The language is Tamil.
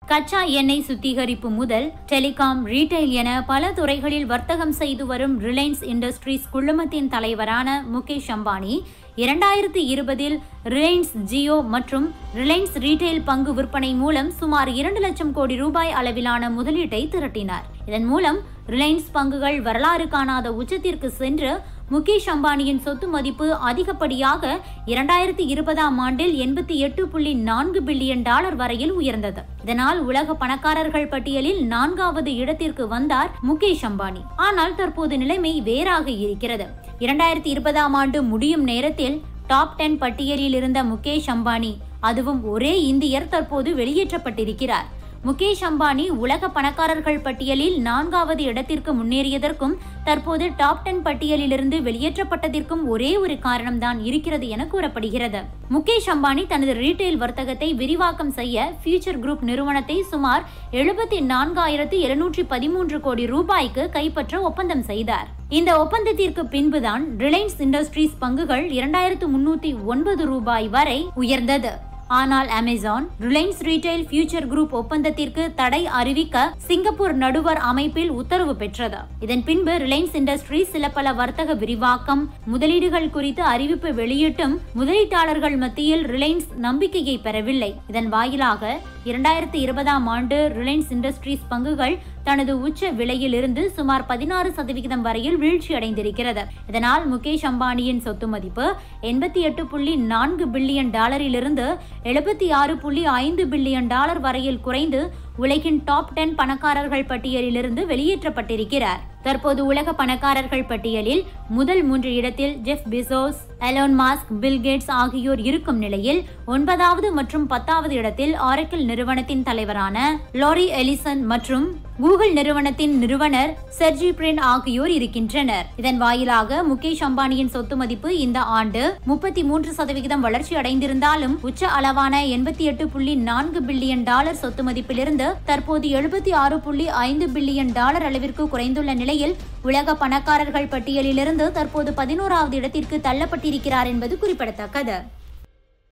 கச்சா எண்ணெய் சுத்திகரிப்பு முதல் டெலிகாம் ரீட்டைல் என பல துறைகளில் வர்த்தகம் செய்து வரும் ரிலையன்ஸ் இண்டஸ்ட்ரீஸ் குழுமத்தின் தலைவரான முகேஷ் அம்பானி இரண்டாயிரத்தி இருபதில் ரிலையன்ஸ் ஜியோ மற்றும் ரிலையன்ஸ் ரீட்டைல் பங்கு விற்பனை மூலம் சுமார் இரண்டு லட்சம் கோடி ரூபாய் அளவிலான முதலீட்டை திரட்டினார் இதன் மூலம் ரிலையன்ஸ் பங்குகள் வரலாறு காணாத உச்சத்திற்கு சென்று முகேஷ் அம்பானியின் சொத்து மதிப்பு அதிகப்படியாக இரண்டாயிரத்தி இருபதாம் ஆண்டில் எண்பத்தி எட்டு புள்ளி நான்கு பில்லியன் டாலர் வரையில் உயர்ந்தது இதனால் உலக பணக்காரர்கள் பட்டியலில் நான்காவது இடத்திற்கு வந்தார் முகேஷ் அம்பானி ஆனால் தற்போது நிலைமை வேறாக இருக்கிறது இரண்டாயிரத்தி இருபதாம் ஆண்டு முடியும் நேரத்தில் டாப் டென் பட்டியலில் இருந்த முகேஷ் அம்பானி அதுவும் ஒரே இந்தியர் தற்போது வெளியேற்றப்பட்டிருக்கிறார் முகேஷ் அம்பானி உலக பணக்காரர்கள் பட்டியலில் நான்காவது இடத்திற்கு முன்னேறியதற்கும் தற்போது டாப் டென் பட்டியலிலிருந்து வெளியேற்றப்பட்டதற்கும் ஒரே ஒரு காரணம்தான் இருக்கிறது என கூறப்படுகிறது முகேஷ் அம்பானி தனது ரீட்டைல் வர்த்தகத்தை விரிவாக்கம் செய்ய ஃபியூச்சர் குரூப் நிறுவனத்தை சுமார் எழுபத்தி நான்காயிரத்து எழுநூற்றி பதிமூன்று கோடி ரூபாய்க்கு கைப்பற்ற ஒப்பந்தம் செய்தார் இந்த ஒப்பந்தத்திற்கு பின்புதான் ரிலையன்ஸ் இண்டஸ்ட்ரீஸ் பங்குகள் இரண்டாயிரத்து முன்னூத்தி ஒன்பது ரூபாய் வரை உயர்ந்தது ஆனால் Amazon Reliance retail future group ஒப்பந்தத்திற்கு தடை அறிவிக்க சிங்கப்பூர் நடுவர் அமைப்பில் உத்தரவு பெற்றது இதன் பின்பு ரிலையன்ஸ் இண்டஸ்ட்ரீஸ் சில பல வர்த்தக விரிவாக்கம் முதலீடுகள் குறித்து அறிவிப்பு வெளியிட்டும் முதலீட்டாளர்கள் மத்தியில் ரிலையன்ஸ் நம்பிக்கையை பெறவில்லை இதன் வாயிலாக இரண்டாயிரத்தி இருபதாம் ஆண்டு ரிலையன்ஸ் இண்டஸ்ட்ரீஸ் பங்குகள் தனது உச்ச விலையிலிருந்து சுமார் பதினாறு சதவிகிதம் வரையில் வீழ்ச்சி அடைந்திருக்கிறது இதனால் முகேஷ் அம்பானியின் சொத்து மதிப்பு எண்பத்தி எட்டு புள்ளி நான்கு பில்லியன் டாலரிலிருந்து எழுபத்தி ஆறு புள்ளி ஐந்து பில்லியன் டாலர் வரையில் குறைந்து உலகின் டாப் டென் பணக்காரர்கள் பட்டியலிலிருந்து வெளியேற்றப்பட்டிருக்கிறார் தற்போது உலக பணக்காரர்கள் பட்டியலில் முதல் மூன்று இடத்தில் Jeff Bezos Elon Musk Bill Gates ஆகியோர் இருக்கும் நிலையில் ஒன்பதாவது மற்றும் பத்தாவது இடத்தில் ஆரக்கிள் நிறுவனத்தின் தலைவரான லாரி எலிசன் மற்றும் கூகுள் நிறுவனத்தின் நிறுவனர் செர்ஜி பிரின் ஆகியோர் இருக்கின்றனர் இதன் வாயிலாக முகேஷ் அம்பானியின் சொத்து மதிப்பு இந்த ஆண்டு முப்பத்தி மூன்று சதவிகிதம் வளர்ச்சி அடைந்திருந்தாலும் உச்ச அளவான எண்பத்தி எட்டு புள்ளி நான்கு பில்லியன் டாலர் சொத்து மதிப்பிலிருந்து தற்போது எழுபத்தி ஆறு புள்ளி ஐந்து பில்லியன் டாலர் அளவிற்கு குறைந்துள்ள நிலையில் உலக பணக்காரர்கள் பட்டியலிலிருந்து தற்போது பதினோராவது இடத்திற்கு தள்ளப்பட்டிருக்கிறார் என்பது குறிப்பிடத்தக்கது